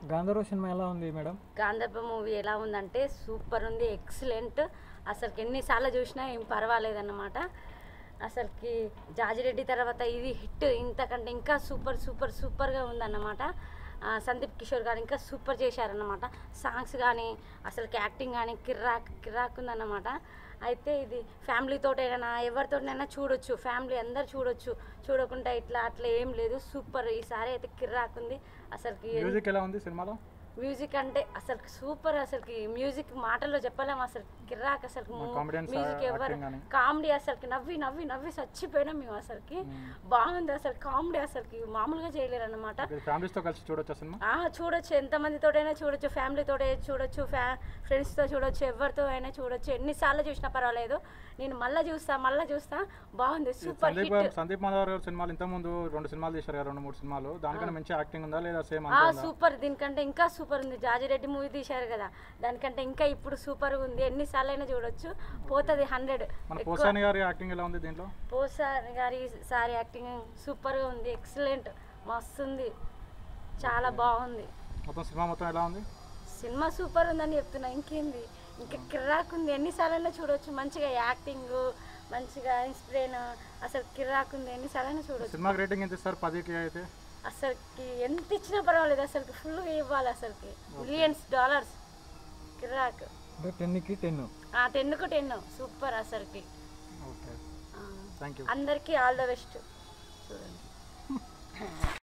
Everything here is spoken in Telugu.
గాంధర్వ సినిమా ఎలా ఉంది మేడం గాంధర్వ మూవీ ఎలా ఉందంటే సూపర్ ఉంది ఎక్సలెంట్ అసలుకి ఎన్నిసార్లు చూసినా ఏం పర్వాలేదన్నమాట అసలుకి జాజిరెడ్డి తర్వాత ఇది హిట్ ఇంతకంటే ఇంకా సూపర్ సూపర్ సూపర్గా ఉందన్నమాట ఆ, సందీప్ కిషోర్ గారు ఇంకా సూపర్ చేశారన్నమాట సాంగ్స్ కానీ అసలుకి యాక్టింగ్ కానీ కిర్రాక్ కిర్రాక్ ఉందన్నమాట అయితే ఇది ఫ్యామిలీతోటైనా ఎవరితోటైనా చూడొచ్చు ఫ్యామిలీ అందరు చూడొచ్చు చూడకుండా ఇట్లా అట్లా ఏం లేదు సూపర్ ఈసారి అయితే కిర్రాక్ ఉంది అసలుకి మ్యూజిక్ ఎలా ఉంది సినిమాలో మ్యూజిక్ అంటే అసలు సూపర్ అసలుకి మ్యూజిక్ మాటల్లో చెప్పలేము అసలు కిర్రాక్ అసలు మా comedians, మ్యూజిక్ ఆ, ఎవరు acting గాని. కామెడీ అసలుకి నవ్వి నవ్వి నవ్వి చచ్చిపోయినాం మేము అసలుకి బాగుంది అసలు కామెడీ అసలుకి మామూలుగా చేయలేరు అనమాట ఫ్యామిలీస్తో కలిసి చూడొచ్చా సినిమా చూడొచ్చు ఎంతమందితోటైనా చూడొచ్చు ఫ్యామిలీతోటే చూడొచ్చు ఫ్యా ఫ్రెండ్స్తో చూడొచ్చు ఎవరితో అయినా చూడొచ్చు ఎన్నిసార్లు చూసినా పర్వాలేదు నేను మళ్ళీ చూస్తా మళ్ళీ చూస్తా బాగుంది సూపర్ సందీప్ హిట్ సందీప్ మాధవ్ గారు సినిమాలు ఇంతకుముందు రెండు సినిమాలు తీశారు కదా రెండు మూడు సినిమాలు దానికన్నా మంచి యాక్టింగ్ ఉందా లేదా సేమ్ ఆ అంతే ఉందా సూపర్ దీనికంటే ఇంకా సూపర్ ఉంది జాజిరెడ్డి మూవీ తీశారు కదా దానికంటే ఇంకా ఇప్పుడు సూపర్ ఉంది ఎన్నిసార్లు అయినా చూడొచ్చు పోతుంది హండ్రెడ్ మన పోసాని గారి యాక్టింగ్ ఎలా ఉంది దీంట్లో పోసా గారి సారీ యాక్టింగ్ సూపర్గా ఉంది ఎక్సలెంట్ మస్తు ఉంది చాలా బాగుంది మొత్తం సినిమా మొత్తం ఎలా ఉంది సినిమా సూపర్ ఉందని చెప్తున్నా ఇంకేంది ఇంకా కిర్రాక్ ఉంది ఎన్నిసార్లైనా చూడొచ్చు మంచిగా యాక్టింగ్ మంచిగా ఇన్స్పిరేన్ అసలు కిర్రాక్ ఉంది ఎన్నిసార్లైనా చూడొచ్చు సినిమాకి రేటింగ్ ఎంత ఇస్తారు పదికి అయితే అసలుకి ఎంత ఇచ్చినా పర్వాలేదు అసలుకి ఫుల్గా ఇవ్వాలి అసలుకి మిలియన్స్ డాలర్స్ కిరాక్ అంటే టెన్కి టెన్ ఆ టెన్కు టెన్ సూపర్ అసలుకి ఓకే ఆ, థ్యాంక్ యూ అందరికీ ఆల్ ద బెస్ట్ చూడండి